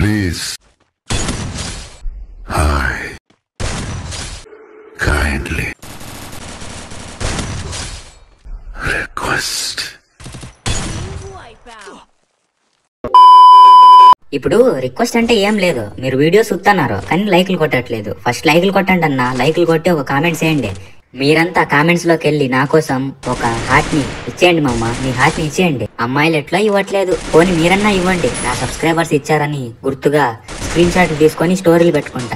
Please. Hi. Kindly. Request. ఇప్పుడు request అంటే ఏం లేదు మీరు వీడియోస్ చూస్తున్నారు కానీ లైక్లు కొట్టట్లేదు ఫస్ట్ లైక్లు కొట్టండి అన్న లైక్లు కొట్టి ఒక కామెంట్ చేయండి మీరంతా కామెంట్స్ లోకి వెళ్ళి నా కోసం ఒక హార్ట్ ని ఇచ్చేయండి మామ మీ హార్ట్ ని ఇచ్చేయండి అమ్మాయిలు ఎట్లా ఇవ్వట్లేదు పోనీ మీరన్నా ఇవ్వండి నా సబ్స్క్రైబర్స్ ఇచ్చారని గుర్తుగా స్క్రీన్ షాట్ తీసుకొని స్టోరీలు పెట్టుకుంటా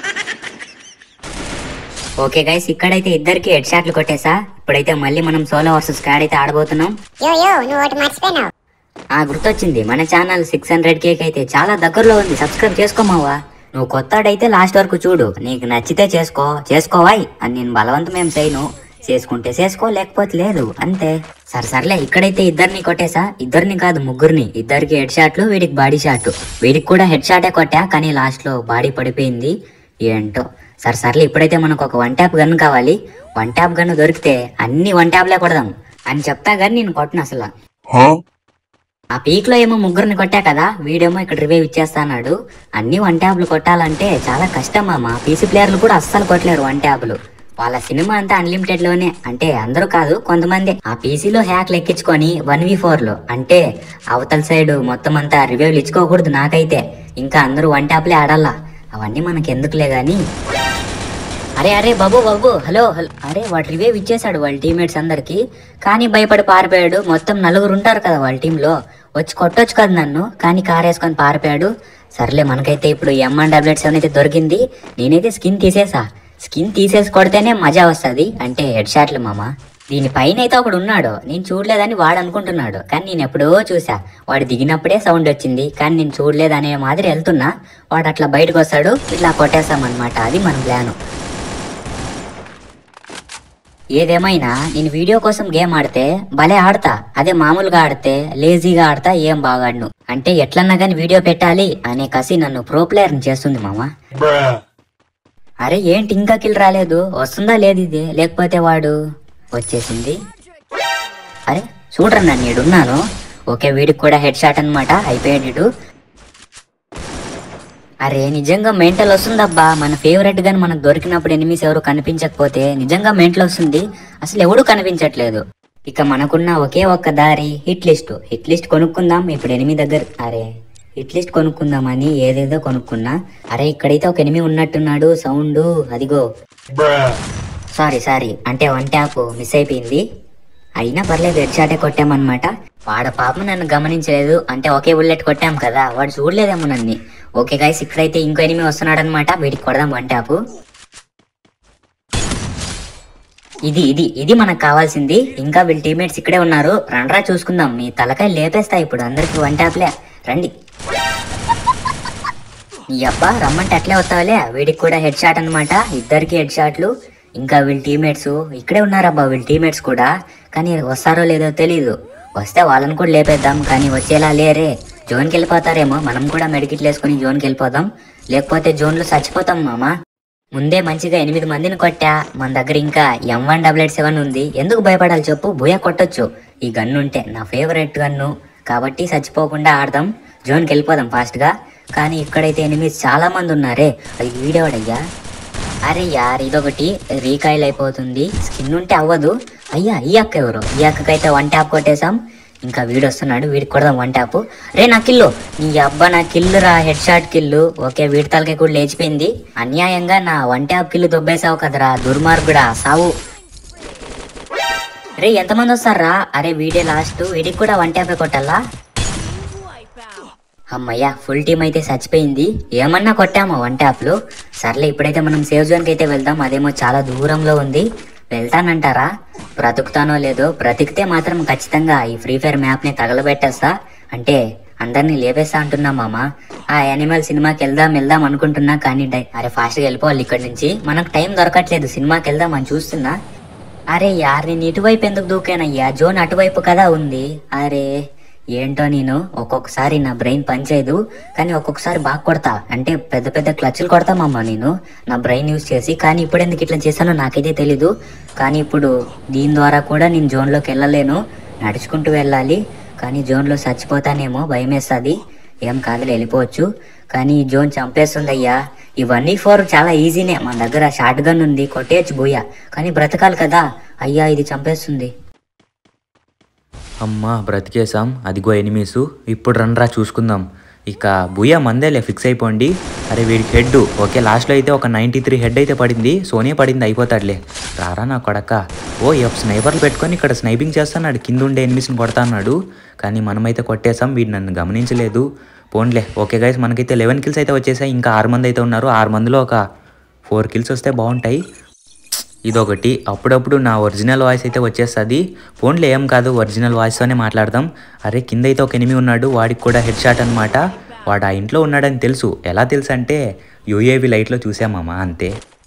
ఓకే గైస్ ఇక్కడైతే ఇద్దరికి హెడ్ షాట్లు కొట్టేసా ఇప్పుడైతే మళ్ళీ మనం సోలో వర్సెస్ స్క్వాడ్ అయితే ఆడబోతున్నాం యో యో నువ్వు ఒకటి మర్చిపోయినావు ఆ గుర్తొచ్చింది మన ఛానల్ సిక్స్ హండ్రెడ్ కేక్ అయితే చాలా దగ్గరలో ఉంది సబ్స్క్రైబ్ చేసుకోమావా నువ్వు కొత్తాడైతే లాస్ట్ వరకు చూడు నీకు నచ్చితే చేసుకో చేసుకోవాయి అని నేను బలవంతం ఏం చేయను చేసుకుంటే చేసుకో లేకపోతే లేదు అంతే సరే సర్లే ఇక్కడైతే ఇద్దరిని కొట్టేసా ఇద్దరిని కాదు ముగ్గురిని ఇద్దరికి హెడ్ షాట్లు వీడికి బాడీ షాట్ వీడికి కూడా హెడ్ షాటే కొట్టా కానీ లాస్ట్ లో బాడీ పడిపోయింది ఏంటో సరే సర్లే ఇప్పుడైతే మనకు ఒక వన్ ట్యాప్ గన్ కావాలి వన్ ట్యాప్ గన్ దొరికితే అన్ని వన్ ట్యాప్లే కొడదాం అని చెప్తా కానీ నేను కొట్టను అసలు ఆ పీక్ లో ఏమో ముగ్గురిని కొట్టా కదా వీడేమో ఇక్కడ రివైవ్ ఇచ్చేస్తాడు అన్ని వన్ ట్యాబ్లు కొట్టాలంటే చాలా కష్టం మామ పీసీ ప్లేయర్లు కూడా అస్సలు కొట్టలేరు వన్ ట్యాబ్లు వాళ్ళ సినిమా అంతా అన్లిమిటెడ్ లోనే అంటే అందరూ కాదు కొంతమంది ఆ పీసీలో హ్యాక్లు ఎక్కించుకొని వన్ వి ఫోర్ లో అంటే అవతల సైడ్ మొత్తం అంతా రివ్యూలు ఇచ్చుకోకూడదు నాకైతే ఇంకా అందరూ వన్ ట్యాప్లే ఆడాలా అవన్నీ మనకి ఎందుకులే గాని అరే అరే బాబు బాబు హలో హలో అరే వాడు రివేవ్ ఇచ్చేసాడు వాళ్ళ టీమేట్స్ అందరికి కానీ భయపడి పారిపోయాడు మొత్తం నలుగురు ఉంటారు కదా వాళ్ళ టీంలో వచ్చి కొట్టొచ్చు కదా నన్ను కానీ కార్ వేసుకొని పారిపోయాడు సర్లే మనకైతే ఇప్పుడు ఎం అండ్ డబ్లెట్ సెవెన్ అయితే దొరికింది నేనైతే స్కిన్ తీసేసా స్కిన్ తీసేసి కొడితేనే మజా వస్తుంది అంటే హెడ్ షాట్లు మామ దీనిపైన అయితే ఒకడు ఉన్నాడు నేను చూడలేదని వాడు అనుకుంటున్నాడు కానీ నేను ఎప్పుడో చూసా వాడు దిగినప్పుడే సౌండ్ వచ్చింది కానీ నేను చూడలేదనే మాదిరి వెళ్తున్నా వాడు అట్లా బయటకు వస్తాడు ఇట్లా కొట్టేస్తామన్నమాట అది మన ప్లాను ఏదేమైనా నేను వీడియో కోసం గేమ్ ఆడితే భలే ఆడతా అదే మామూలుగా ఆడితే లేజీగా ఆడతా ఏం బాగాడును అంటే ఎట్లన్నా కానీ వీడియో పెట్టాలి అనే కసి నన్ను ప్రో ప్లేయర్ చేస్తుంది మామ అరే ఏంటి ఇంకా కిల్ రాలేదు వస్తుందా లేదు ఇది లేకపోతే వాడు వచ్చేసింది అరే చూడరా నేను ఈడున్నాను ఓకే వీడికి కూడా హెడ్ షాట్ అనమాట అయిపోయాడు ఈడు. అరే నిజంగా మెంటల్ వస్తుందబ్బా మన ఫేవరెట్ గాని మనకు దొరికినప్పుడు ఎనిమిస్ ఎవరు కనిపించకపోతే నిజంగా మెంటల్ వస్తుంది అసలు ఎవడు కనిపించట్లేదు ఇక మనకున్న ఒకే ఒక్క దారి హిట్ లిస్ట్ హిట్ లిస్ట్ కొనుక్కుందాం ఇప్పుడు ఎనిమిది దగ్గర అరే హిట్ లిస్ట్ కొనుక్కుందామని ఏదేదో కొనుక్కున్నా అరే ఇక్కడైతే ఒక ఎనిమి ఉన్నట్టున్నాడు సౌండ్ అదిగో సారీ సారీ అంటే వన్ ట్యాప్ మిస్ అయిపోయింది అయినా పర్లేదు హెడ్ షాటే కొట్టామన్నమాట వాడ పాపం నన్ను గమనించలేదు అంటే ఒకే బుల్లెట్ కొట్టాం కదా వాడు చూడలేదేమో నన్ను ఓకే గైస్ ఇక్కడైతే ఇంకో ఎనిమి వస్తున్నాడు అనమాట వీడికి కొడదాం వన్ ట్యాప్ ఇది ఇది ఇది మనకు కావాల్సింది ఇంకా వీళ్ళ టీమేట్స్ ఇక్కడే ఉన్నారు రండ్రా చూసుకుందాం మీ తలకాయ లేపేస్తా ఇప్పుడు అందరికి వన్ ట్యాప్లే రండి నీ అబ్బా రమ్మంటే అట్లే వస్తావులే వీడికి కూడా హెడ్ షాట్ అనమాట ఇద్దరికి హెడ్ షాట్లు ఇంకా వీళ్ళ టీమేట్స్ ఇక్కడే ఉన్నారబ్బా వీళ్ళ టీమేట్స్ కూడా కానీ వస్తారో లేదో తెలీదు వస్తే వాళ్ళని కూడా లేపేద్దాం కానీ వచ్చేలా లేరే జోన్కి వెళ్ళిపోతారేమో మనం కూడా మెడికిట్లు వేసుకుని జోన్కి వెళ్ళిపోదాం లేకపోతే జోన్లో చచ్చిపోతాం మామ ముందే మంచిగా ఎనిమిది మందిని కొట్టా మన దగ్గర ఇంకా M one double eight seven ఉంది ఎందుకు భయపడాలి చెప్పు భూయా కొట్టొచ్చు ఈ గన్ను ఉంటే నా ఫేవరెట్ గన్ను కాబట్టి చచ్చిపోకుండా ఆడదాం జోన్కి వెళ్ళిపోదాం ఫాస్ట్గా కానీ ఇక్కడైతే ఎనిమిది చాలా మంది ఉన్నారే అది వీడేవాడయ్యా అరే యార్ ఇదొకటి రీకాయిల్ అయిపోతుంది స్కిన్ ఉంటే అవ్వదు అయ్యా ఈ అక్క ఎవరు ఈ అక్కకైతే వన్ ట్యాప్ కొట్టేశాం ఇంకా వీడు వస్తున్నాడు వీడికి కొడదాం వన్ ట్యాప్ రే నా కిల్లు నీ అబ్బా నా కిల్లు రా హెడ్ షాట్ కిల్లు ఓకే వీడి తలకి కూడా లేచిపోయింది అన్యాయంగా నా వన్ ట్యాప్ కిల్లు దొబ్బేసావు కదరా దుర్మార్గుడా సావు రే ఎంతమంది వస్తారా అరే వీడే లాస్ట్ వీడికి కూడా వన్ ట్యాపే కొట్టాలా అమ్మయ్య ఫుల్ టీం అయితే చచ్చిపోయింది ఏమన్నా కొట్టామా వన్ ట్యాప్లు సర్లే ఇప్పుడైతే మనం సేవ్ జోన్కి అయితే వెళ్దాం అదేమో చాలా దూరంలో ఉంది వెళ్తానంటారా బ్రతుకుతానో లేదో బ్రతికితే మాత్రం ఖచ్చితంగా ఈ ఫ్రీ ఫైర్ మ్యాప్ ని తగలబెట్టేస్తా అంటే అందరినీ లేపేస్తా అంటున్నా మామ ఆ యానిమల్ సినిమాకి వెళ్దాం వెళ్దాం అనుకుంటున్నా కానీ డై అరే ఫాస్ట్ గా వెళ్ళిపోవాలి ఇక్కడి నుంచి మనకు టైం దొరకట్లేదు సినిమాకి వెళ్దాం అని చూస్తున్నా అరే యార్ నేను ఇటువైపు ఎందుకు దూకానయ్యా జోన్ అటువైపు కదా ఉంది అరే ఏంటో నేను ఒక్కొక్కసారి నా బ్రెయిన్ పనిచేయదు కానీ ఒక్కొక్కసారి బాగా కొడతా అంటే పెద్ద పెద్ద క్లచ్లు కొడతామమ్మా నేను నా బ్రెయిన్ యూస్ చేసి కానీ ఇప్పుడు ఎందుకు ఇట్లా చేశానో నాకైతే తెలీదు కానీ ఇప్పుడు దీని ద్వారా కూడా నేను జోన్లోకి వెళ్ళలేను నడుచుకుంటూ వెళ్ళాలి కానీ జోన్లో చచ్చిపోతానేమో భయం వేస్తుంది ఏం కాదులే వెళ్ళిపోవచ్చు కానీ ఈ జోన్ చంపేస్తుంది అయ్యా ఈ వన్ ఈ ఫోర్ చాలా ఈజీనే మన దగ్గర షార్ట్ గన్ ఉంది కొట్టేయచ్చు బోయా కానీ బ్రతకాలి కదా అయ్యా ఇది చంపేస్తుంది అమ్మా బ్రతికేసాం అదిగో ఎనిమీసు ఇప్పుడు రండ్రా చూసుకుందాం ఇక బుయ్య మందేలే ఫిక్స్ అయిపోండి అరే వీడికి హెడ్ ఓకే లాస్ట్లో అయితే ఒక నైంటీ త్రీ హెడ్ అయితే పడింది సోనియా పడింది అయిపోతాడులే రారా నా కొడక ఓ ఎఫ్ స్నైపర్లు పెట్టుకొని ఇక్కడ స్నైపింగ్ చేస్తున్నాడు కింద ఉండే ఎనిమిస్ని కొడతా అన్నాడు కానీ మనమైతే కొట్టేసాం వీడు నన్ను గమనించలేదు పోన్లే ఓకే గైస్ మనకైతే లెవెన్ కిల్స్ అయితే వచ్చేసాయి ఇంకా ఆరు మంది అయితే ఉన్నారు ఆరు మందిలో ఒక ఫోర్ కిల్స్ వస్తే బాగుంటాయి ఇదొకటి అప్పుడప్పుడు నా ఒరిజినల్ వాయిస్ అయితే వచ్చేస్తుంది ఫోన్లో ఏం కాదు ఒరిజినల్ వాయిస్తోనే మాట్లాడదాం అరే కింద అయితే ఒక ఎనిమి ఉన్నాడు వాడికి కూడా హెడ్ షాట్ అనమాట వాడు ఆ ఇంట్లో ఉన్నాడని తెలుసు ఎలా తెలుసు అంటే యూఏవి లైట్లో చూసామమ్మా అంతే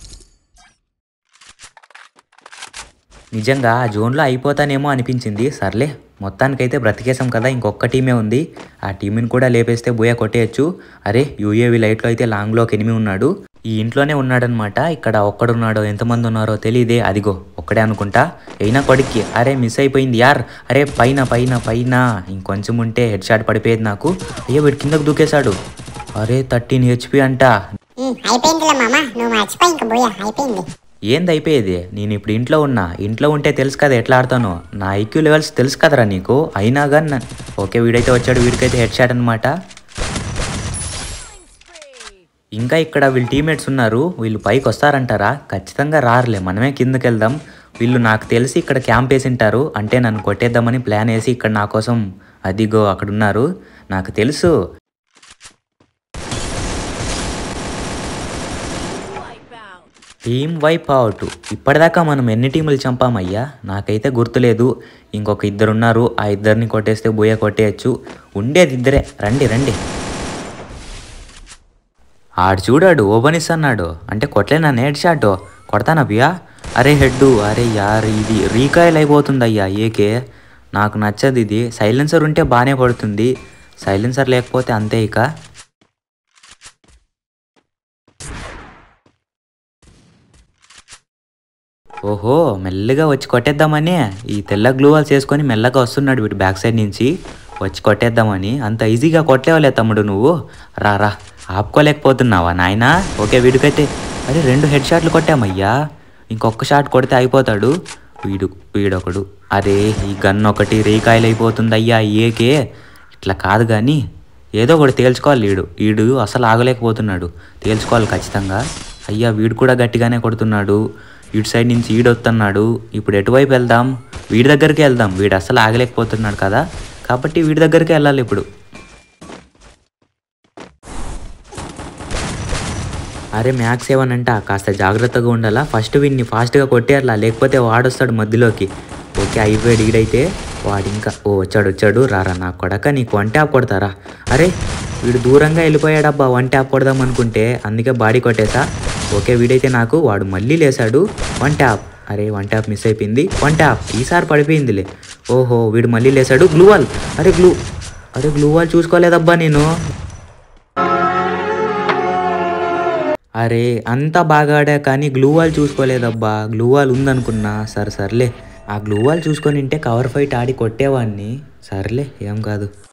నిజంగా ఆ జోన్లో అయిపోతానేమో అనిపించింది సర్లే మొత్తానికైతే బ్రతికేసాం కదా ఇంకొక టీమే ఉంది ఆ టీంని కూడా లేపేస్తే బోయ కొట్టేయచ్చు అరే యూఏవి లైట్లో అయితే లాంగ్లో ఒక ఎనిమి ఉన్నాడు ఈ ఇంట్లోనే ఉన్నాడనమాట ఇక్కడ ఒక్కడున్నాడో ఎంతమంది ఉన్నారో తెలియదే అదిగో ఒక్కడే అనుకుంటా అయినా కొడుక్కి అరే మిస్ అయిపోయింది యార్ అరే పైన పైన పైన ఇంకొంచెం ఉంటే హెడ్ షాట్ పడిపోయేది నాకు అయ్యో వీడు కిందకు దూకేశాడు అరే థర్టీన్ హెచ్పి అంట ఉమ్, అయిపోయిందిలే మామ నువ్వు మర్చిపోయి ఇంక బోయా అయిపోయింది ఏంది అయిపోయేది నేను ఇప్పుడు ఇంట్లో ఉన్నా ఇంట్లో ఉంటే తెలుసు కదా ఎట్లా ఆడతానో నా ఐక్యూ లెవెల్స్ తెలుసు కదరా నీకు అయినా కానీ నా- ఓకే వీడైతే వచ్చాడు వీడికైతే హెడ్ షాట్ అనమాట ఇంకా ఇక్కడ వీళ్ళు టీమేట్స్ ఉన్నారు వీళ్ళు పైకి వస్తారంటారా ఖచ్చితంగా రారులే మనమే కిందకి వెళ్దాం వీళ్ళు నాకు తెలిసి ఇక్కడ క్యాంప్ వేసి ఉంటారు అంటే నన్ను కొట్టేద్దామని ప్లాన్ వేసి ఇక్కడ నా కోసం అదిగో అక్కడ ఉన్నారు నాకు తెలుసు టీమ్ వైప్ అవుట్ ఇప్పటిదాకా మనం ఎన్ని టీములు చంపామయ్యా నాకైతే గుర్తులేదు ఇంకొక ఇద్దరు ఉన్నారు ఆ ఇద్దరిని కొట్టేస్తే బోయ కొట్టేయచ్చు ఉండేది ఇద్దరే రండి రండి ఆడు చూడాడు ఓపెనిస్ అన్నాడు అంటే కొట్టలేనా హెడ్ షాట్ కొడతానా బియా అరే హెడ్ అరే యార్ ఇది రీకాయల్ అయిపోతుంది అయ్యా ఏకే నాకు నచ్చదు ఇది సైలెన్సర్ ఉంటే బాగానే పడుతుంది సైలెన్సర్ లేకపోతే అంతే ఇక ఓహో మెల్లగా వచ్చి కొట్టేద్దామని ఈ తెల్ల గ్లూ వాల్స్ వేసుకొని మెల్లగా వస్తున్నాడు వీడు బ్యాక్ సైడ్ నుంచి వచ్చి కొట్టేద్దామని అంత ఈజీగా కొట్టలేవలే తమ్ముడు నువ్వు రా రా ఆపుకోలేకపోతున్నావా నాయనా ఓకే వీడికైతే అరే రెండు హెడ్ షాట్లు కొట్టామయ్యా ఇంకొక షాట్ కొడితే అయిపోతాడు వీడు వీడొకడు అరే ఈ గన్ ఒకటి రేకాయలు అయిపోతుంది అయ్యా ఏకే ఇట్లా కాదు కానీ ఏదో ఒకటి తేల్చుకోవాలి వీడు వీడు అసలు ఆగలేకపోతున్నాడు తేల్చుకోవాలి ఖచ్చితంగా అయ్యా వీడు కూడా గట్టిగానే కొడుతున్నాడు ఇటు సైడ్ నుంచి ఈడొస్తున్నాడు ఇప్పుడు ఎటువైపు వెళ్దాం వీడి దగ్గరికి వెళ్దాం వీడు అసలు ఆగలేకపోతున్నాడు కదా కాబట్టి వీడి దగ్గరికి వెళ్ళాలి ఇప్పుడు అరే మ్యాక్స్ ఏమనంట కాస్త జాగ్రత్తగా ఉండాలా ఫస్ట్ వీడిని ఫాస్ట్గా కొట్టేయాలా లేకపోతే వాడొస్తాడు మధ్యలోకి ఓకే అయిపోయాడు ఈడైతే వాడు ఇంకా ఓ వచ్చాడు వచ్చాడు రారా నా కొడక నీకు వన్ ట్యాప్ కొడతారా అరే వీడు దూరంగా వెళ్ళిపోయాడబ్బా వన్ ట్యాప్ కొడదాం అనుకుంటే అందుకే బాడీ కొట్టేసా ఓకే వీడైతే నాకు వాడు మళ్ళీ లేసాడు వన్ ట్యాప్ అరే వన్ ట్యాప్ మిస్ అయిపోయింది వన్ ట్యాప్ ఈసారి పడిపోయిందిలే ఓహో వీడు మళ్ళీ లేసాడు గ్లూ వాల్ అరే గ్లూ అరే గ్లూ వాల్ చూసుకోలేదబ్బా నేను అరే అంతా బాగా ఆడా కానీ గ్లూ వాల్ చూసుకోలేదబ్బా గ్లూ వాల్ ఉందనుకున్నా సరే సర్లే ఆ గ్లూ వాల్ చూసుకొని ఉంటే కవర్ ఫైట్ ఆడి కొట్టేవాడిని సర్లే ఏం కాదు